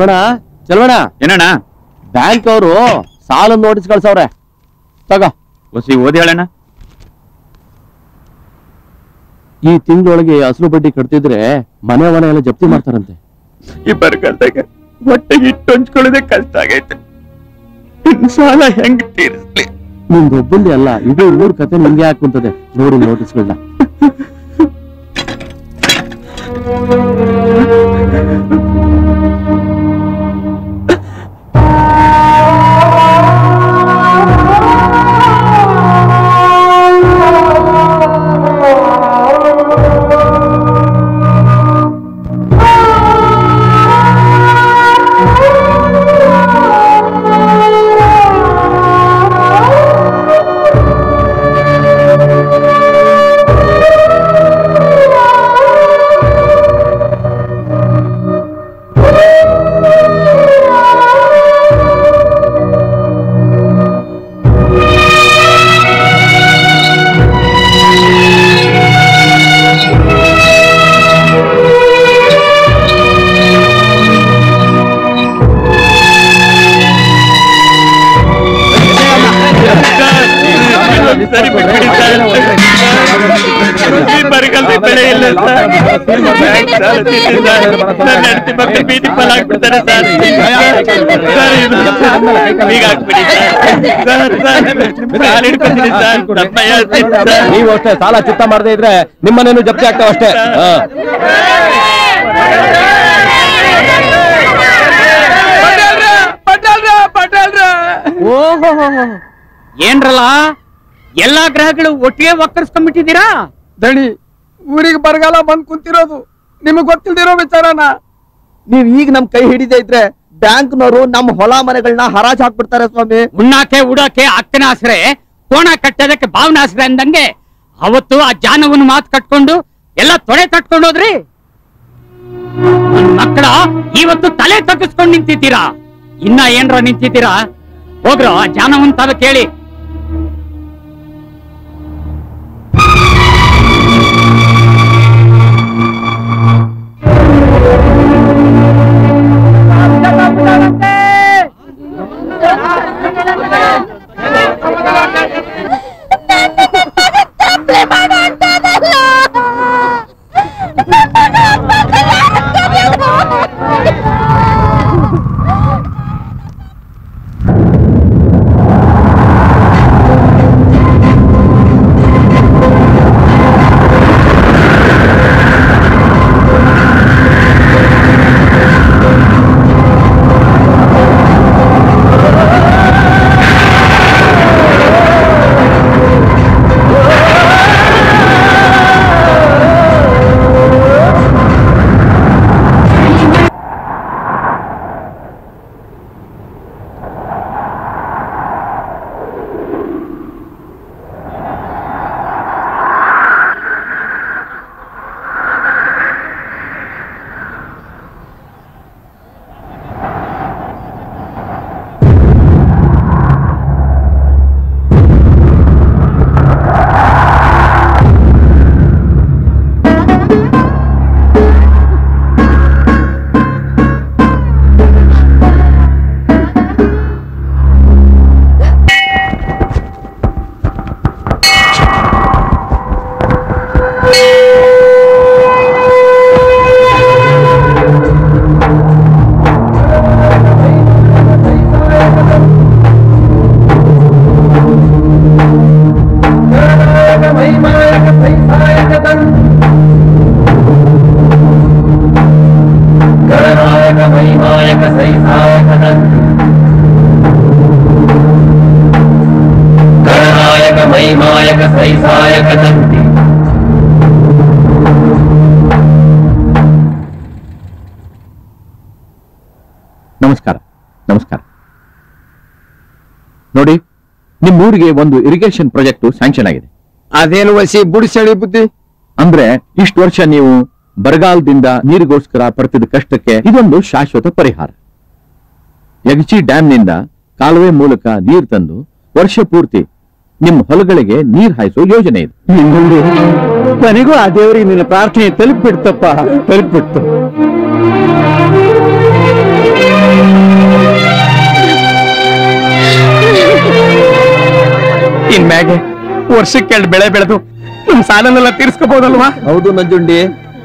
ಚಲೋಣ ಚಲೋಣ ಏನಣ್ಣ ಬ್ಯಾಂಕ್ ಅವರು ಸಾಲ ನೋಟಿಸ್ ಕಳ್ಸವ್ರೆ ತಗೋ ಹೊಸಿ ಓದಿ ಹೇಳಣ್ಣ ಈ ತಿಂಗಳೊಳಗೆ ಅಸಲು ಬಡ್ಡಿ ಕಟ್ತಿದ್ರೆ ಮನೆ ಮನೆ ಎಲ್ಲ ಜಪ್ತಿ ಮಾಡ್ತಾರಂತೆ ಈ ಬರಗಾಲದಾಗ ಹೊಟ್ಟೆಗೆ ಇಟ್ಟು ಹಂಚ್ಕೊಳ್ಳೋದೇ ಕಷ್ಟ ಆಗೈತೆ ಇನ್ ಸಾಲ ಹೆಂಗ್ ತೀರಿಸ್ಲಿ ನಿಮ್ದೊಬ್ಬಂದೇ ಅಲ್ಲ ಇಡೀ ಊರ್ ಕತೆ ನಿಮ್ಗೆ ಯಾಕೆ ಕುಂತದೆ ನೋಡಿ ನೋಟಿಸ್ಗಳನ್ನ ಸರಿ ಬಿಟ್ಬಿಡಿ ಸರ್. ಈ ಬರಗಾಲದಾಗ ಬೆಳೆ ಇಲ್ಲ ಸರ್. ಬ್ಯಾಂಕ್ ಸಾಲ ತೀರ್ಸಿ ಸರ್. ನನ್ನ ಹೆಂಡ್ತಿ ಮಕ್ಳು ಬೀದಿ ಪಾಲಾಗ್ಬಿಡ್ತಾರೆ ಸರ್. ಸರ್, ಇದು ಈಗ ಹಾಕ್ಬಿಡಿ ಸರ್. ಸರ್, ಸರ್, ಕಾಲ್ ಹಿಡ್ಕೊತೀನಿ ಸರ್. ತಮ್ಮ ಹೇಳ್ತೀನಿ ಸರ್. ನೀವು ಅಷ್ಟೇ ಸಾಲ ಚಿತ್ತ ಮಾಡದೇ ಇದ್ರೆ ನಿಮ್ಮನೇನು ಜಪ್ತಿ ಆಗ್ತಾವ ಅಷ್ಟೇ ಹಾ. ಓಹೋ ಏನ್ರಲ್ಲ ಎಲ್ಲಾ ಗ್ರಹಗಳು ಒಟ್ಟಿಗೆ ಒಕ್ಕರ್ಸ್ಕೊಂಡ್ಬಿಟ್ಟಿದ್ದೀರಾ ದಣಿ ಊರಿಗೆ ಬರಗಾಲ ಬಂದ್ ಕುಂತಿರೋದು ನಿಮಗ್ ಗೊತ್ತಿಲ್ದಿರೋ ವಿಚಾರನ ನೀವ್ ಈಗ ನಮ್ ಕೈ ಹಿಡಿದೇ ಇದ್ರೆ ಬ್ಯಾಂಕ್ನವರು ನಮ್ ಹೊಲ ಮನೆಗಳನ್ನ ಹರಾಜ್ ಹಾಕ್ಬಿಡ್ತಾರೆ ಸ್ವಾಮಿ ಉಣ್ಣಾಕೆ ಉಡಾಕೆ ಅಕ್ಕನ ಆಸರೆ ಕೋಣ ಕಟ್ಟೋದಕ್ಕೆ ಭಾವನ ಆಸರೆ ಅಂದಂಗೆ ಅವತ್ತು ಆ ಜಾನವನ್ನ ಮಾತು ಕಟ್ಕೊಂಡು ಎಲ್ಲ ತೊಡೆ ತಟ್ಕೊಂಡೋದ್ರಿ ನನ್ ಮಕ್ಕಳ ಇವತ್ತು ತಲೆ ತಗ್ಗಿಸ್ಕೊಂಡ್ ನಿಂತಿದ್ದೀರಾ ಇನ್ನ ಏನ್ರ ನಿಂತಿದ್ದೀರಾ ಹೋಗ್ರ ಆ ಜಾನವನ್ ತಾವ ಕೇಳಿ ನಮಸ್ಕಾರ ನಮಸ್ಕಾರ ನೋಡಿ ನಿಮ್ಮೂರಿಗೆ ಒಂದು ಇರಿಗೇಷನ್ ಪ್ರಾಜೆಕ್ಟ್ ಸ್ಯಾಂಕ್ಷನ್ ಆಗಿದೆ ಅದೇನು ವಸಿ ಬುಡಿಸಳಿ ಬುದ್ಧಿ ಅಂದ್ರೆ ಇಷ್ಟು ವರ್ಷ ನೀವು ಬರಗಾಲದಿಂದ ನೀರಿಗೋಸ್ಕರ ಪಡ್ತಿದ್ದ ಕಷ್ಟಕ್ಕೆ ಇದೊಂದು ಶಾಶ್ವತ ಪರಿಹಾರ ಯಗಚಿ ಡ್ಯಾಂನಿಂದ ಕಾಲುವೆ ಮೂಲಕ ನೀರು ತಂದು ವರ್ಷ ಪೂರ್ತಿ ನಿಮ್ಮ ಹೊಲಗಳಿಗೆ ನೀರ್ ಹಾಯಿಸೋ ಯೋಜನೆ ಇದೆ ನನಗೂ ಆ ದೇವರಿಗೆ ನಿನ್ನ ಪ್ರಾರ್ಥನೆ ತಲುಪಿಬಿಡ್ತಪ್ಪ ತಲುಪಿಬಿಡ್ತು ಇನ್ಮ್ಯಾಗೆ ವರ್ಷಕ್ಕೆ ಎರಡು ಬೆಳೆ ಬೆಳೆದು ನಮ್ ಸಾಲನೆಲ್ಲ ತೀರ್ಸ್ಕೋಬಹುದಲ್ವಾ ಹೌದು ನಂಜುಂಡಿ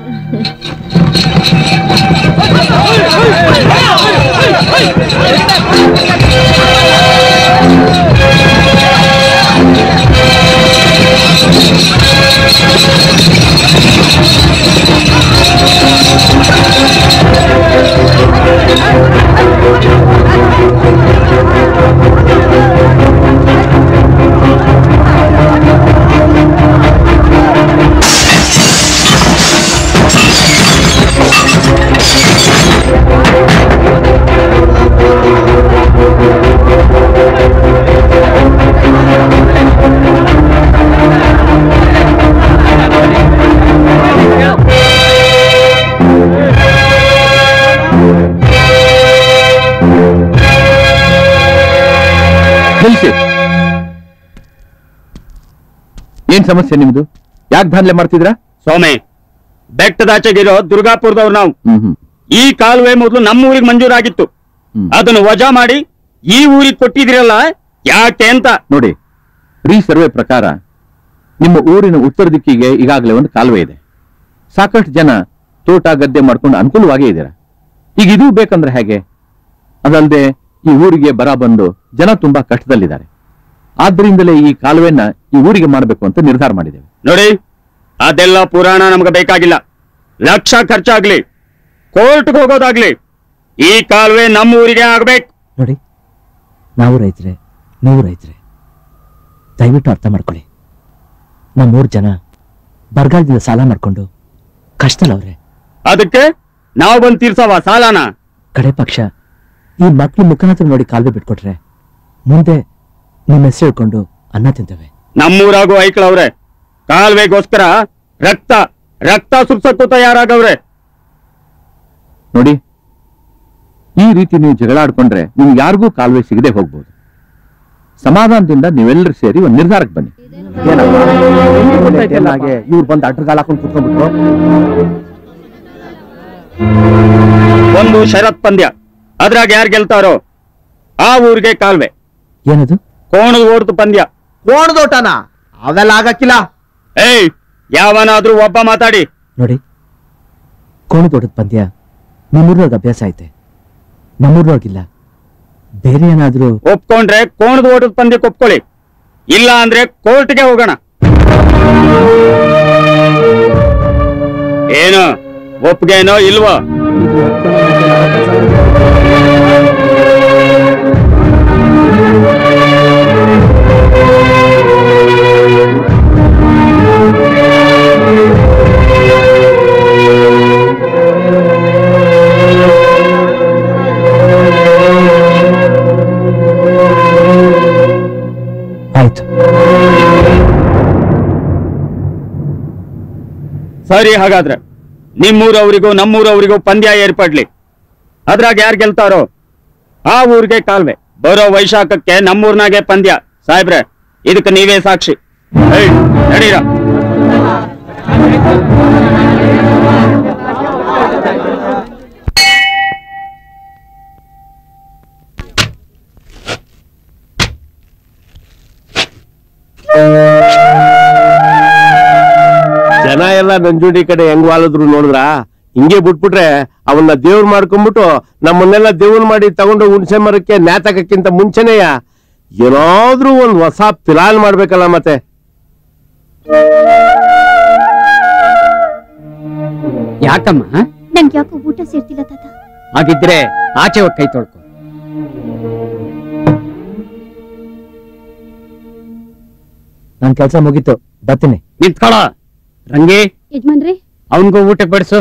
ನಿಲ್ಸಿ ಏನ್ ಸಮಸ್ಯೆ ನಿಮ್ದು ಯಾಕೆ ದಾನ್ಲೆ ಮಾಡ್ತಿದ್ರಾ ಸ್ವಾಮಿ ಬೆಟ್ಟದಾಚೆಗಿರೋ ದುರ್ಗಾಪುರದವ್ರು ನಾವು ಹ್ಮ್ ಹ್ಮ್ ಈ ಕಾಲುವೆ ಮೊದಲು ನಮ್ಮ ಊರಿಗೆ ಮಂಜೂರಾಗಿತ್ತು ಹ್ಮ್. ಅದನ್ನು ವಜಾ ಮಾಡಿ ಈ ಊರಿಗೆ ಕೊಟ್ಟಿದಿರಲ್ಲ ಯಾಕೆ ಅಂತ ನೋಡಿ ರೀ ಸರ್ವೆ ಪ್ರಕಾರ ನಿಮ್ಮ ಊರಿನ ಉತ್ತರ ದಿಕ್ಕಿಗೆ ಈಗಾಗಲೇ ಒಂದು ಕಾಲುವೆ ಇದೆ ಸಾಕಷ್ಟು ಜನ ತೋಟ ಗದ್ದೆ ಮಾಡ್ಕೊಂಡು ಅನುಕೂಲವಾಗೇ ಇದ್ದೀರಾ ಈಗ ಇದು ಬೇಕಂದ್ರೆ ಹೇಗೆ ಅದಲ್ಲದೆ ಈ ಊರಿಗೆ ಬರ ಬಂದು ಜನ ತುಂಬಾ ಕಷ್ಟದಲ್ಲಿದ್ದಾರೆ ಆದ್ರಿಂದಲೇ ಈ ಕಾಲುವೆನ ಈ ಊರಿಗೆ ಮಾಡಬೇಕು ಅಂತ ನಿರ್ಧಾರ ಮಾಡಿದ್ದೇವೆ ನೋಡಿ ಅದೆಲ್ಲ ಪುರಾಣ ನಮ್ಗೆ ಬೇಕಾಗಿಲ್ಲ ಲಕ್ಷ ಖರ್ಚಾಗ್ಲಿ ಕೋರ್ಟ್ಗೆ ಹೋಗೋದಾಗ್ಲಿ ಈ ಕಾಲುವೆ ನಮ್ಮ ಊರಿಗೆ ಆಗ್ಬೇಕು ನೋಡಿ ನಾವು ರೈತರೇ ನೀವು ರೈತರೇ ದಯವಿಟ್ಟು ಅರ್ಥ ಮಾಡ್ಕೊಳ್ಳಿ ನಮ್ಮೂರು ಜನ ಬರಗಾಲದಿಂದ ಸಾಲ ಮಾಡ್ಕೊಂಡು ಕಷ್ಟದಲ್ಲವ್ರೆ ಅದಕ್ಕೆ ನಾವು ಬಂದು ತೀರ್ಸವ ಸಾಲನ ಕಡೆ ಪಕ್ಷ ಈ ಮಕ್ಳು ಮುಖನಾತ್ರ ನೋಡಿ ಕಾಲುವೆ ಬಿಟ್ಕೊಟ್ರೆ ಮುಂದೆ ನಿಮ್ಮ ಹೆಸರು ಹೇಳ್ಕೊಂಡು ಅನ್ನ ತಿಂತೇವೆ ನಮ್ಮೂರಾಗೂ ಐಕ್ಳವ್ರೆ ಕಾಲುವೆಗೋಸ್ಕರ ರಕ್ತ ರಕ್ತ ಸುರ್ಸಕ್ಕೂ ತಯಾರಾಗವ್ರೆ ನೋಡಿ ಈ ರೀತಿ ನೀವು ಜಗಳ ಆಡ್ಕೊಂಡ್ರೆ ನಿಮ್ಗೆ ಯಾರಿಗೂ ಕಾಲುವೆ ಸಿಗದೆ ಹೋಗ್ಬೋದು ಸಮಾಧಾನದಿಂದ ನೀವೆಲ್ಲರೂ ಸೇರಿ ಒಂದು ನಿರ್ಧಾರಕ್ಕೆ ಬನ್ನಿ ಹಾಗೆ ಇವ್ರು ಬಂದು ಅಡ್ರಗಾಲ ಹಾಕೊಂಡು ಕುತ್ಕೊಂಡ್ಬಿಟ್ರು ಒಂದು ಶರತ್ ಪಂದ್ಯ ಅದ್ರಾಗ ಯಾರು ಗೆಲ್ತಾರೋ ಆ ಊರಿಗೆ ಕಾಲ್ವೆ ಏನದು ಕೋಣದ ಓಡ್ತು ಪಂದ್ಯ ಕೋಣದೋಟನ ಅವೆಲ್ಲ ಆಗಕ್ಕಿಲ್ಲ ಏಯ್ ಯಾವನಾದ್ರೂ ಒಬ್ಬ ಮಾತಾಡಿ ನೋಡಿ ಕೋಣದೋಟದ ಪಂದ್ಯ ನಿಮ್ಮೂರ್ನವ್ರಿಗೆ ಅಭ್ಯಾಸ ಐತೆ ನಮ್ಮೂರ್ನವ್ರಿಗಿಲ್ಲ ಬೇರೆ ಏನಾದ್ರೂ ಒಪ್ಕೊಂಡ್ರೆ ಕೋಣದ ಓಟದ ಪಂದ್ಯಕ್ಕೆ ಒಪ್ಕೊಳ್ಳಿ ಇಲ್ಲ ಅಂದ್ರೆ ಕೋರ್ಟ್ಗೆ ಹೋಗೋಣ ಏನು ಒಪ್ಗೆನೋ ಇಲ್ವೋ ಆಯ್ತು ಸರಿ ಹಾಗಾದ್ರೆ ನಿಮ್ಮೂರವರಿಗೂ ನಮ್ಮೂರವರಿಗೂ ಪಂದ್ಯ ಏರ್ಪಡ್ಲಿ ಅದ್ರಾಗ ಯಾರು ಗೆಲ್ತಾರೋ ಆ ಊರಿಗೆ ಕಾಲ್ವೆ ಬರೋ ವೈಶಾಖಕ್ಕೆ ನಮ್ಮೂರ್ನಾಗೆ ಪಂದ್ಯ ಸಾಹೇಬ್ರೆ ಇದಕ್ಕೆ ನೀವೇ ಸಾಕ್ಷಿ ಏಯ್, ನಡೀರ ಜನ ಎಲ್ಲ ನಂಜುಂಡಿ ಕಡೆ ಹೆಂಗ್ ವಾಲಿದ್ರು ನೋಡಿದ್ರ ಹಿಂಗೆ ಬಿಟ್ಬಿಟ್ರೆ ಅವನ್ನ ದೇವ್ರ ಮಾಡ್ಕೊಂಡ್ಬಿಟ್ಟು ನಮ್ಮನ್ನೆಲ್ಲ ದೇವ್ರ ಮಾಡಿ ತಗೊಂಡು ಹುಣಸೆ ಮರಕ್ಕೆ ನ್ಯಾತಕಕ್ಕಿಂತ ಮುಂಚೆನೆಯ ಏನಾದ್ರೂ ಒಂದ್ ಹೊಸ ಪ್ಲಾನ್ ಮಾಡ್ಬೇಕಲ್ಲ ಮತ್ತೆ ಯಾಕಮ್ಮ ನಂಗೆ ಯಾಕೋ ಊಟ ಸೇರ್ತಿಲ್ಲ ತಾತ ಹಾಗಿದ್ರೆ ಆಚೆ ಹೋಗಿ ಕೈ ತೊಳ್ಕೊ ನನ್ ಕೆಲಸ ಮುಗೀತು ಬರ್ತೀನಿ ನಿಂತ್ಕೊಳ ರಂಗಿ ಯಜಮಾನ್ರಿ ಅವನ್ಗೂ ಊಟ ಬಡಿಸು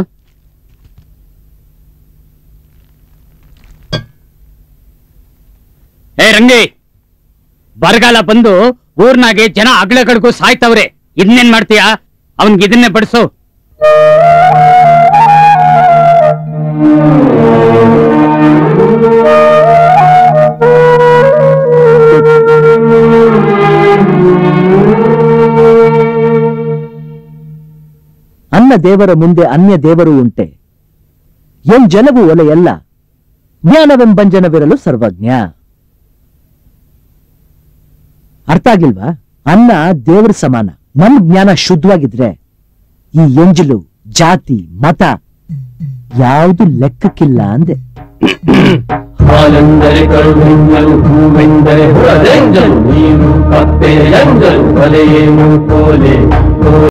ಏ ರಂಗಿ ಬರಗಾಲ ಬಂದು ಊರ್ನಾಗೆ ಜನ ಅಗ್ಳಗಡ್ಗೂ ಸಾಯ್ತವ್ರೆ ಇದನ್ನೇನ್ ಮಾಡ್ತೀಯಾ ಅವನ್ಗೆ ಇದನ್ನೇ ಬಡಿಸು ಅನ್ನ ದೇವರ ಮುಂದೆ ಅನ್ಯ ದೇವರು ಉಂಟೆ ಎನ್ ಜನವು ಒಲೆಯಲ್ಲ ಜ್ಞಾನವೆಂಬಂಜನವಿರಲು ಸರ್ವಜ್ಞ ಅರ್ಥ ಆಗಿಲ್ವಾ ಅನ್ನ ದೇವರ ಸಮಾನ ನಮ್ ಜ್ಞಾನ ಶುದ್ಧವಾಗಿದ್ರೆ ಈ ಎಂಜಲು ಜಾತಿ ಮತ ಯಾವುದು ಲೆಕ್ಕಕ್ಕಿಲ್ಲ ಅಂದೆ ಹಾಲೆಂದರೆ ಕರುಳೆಂಜಲು ಹೂವೆಂದರೆ ಹುಳದೆಂಜಲು ನೀರು ಕಪ್ಪೆಯ ಎಂಜಲು ಬಲೆಯೇನು ಕೋಲೆ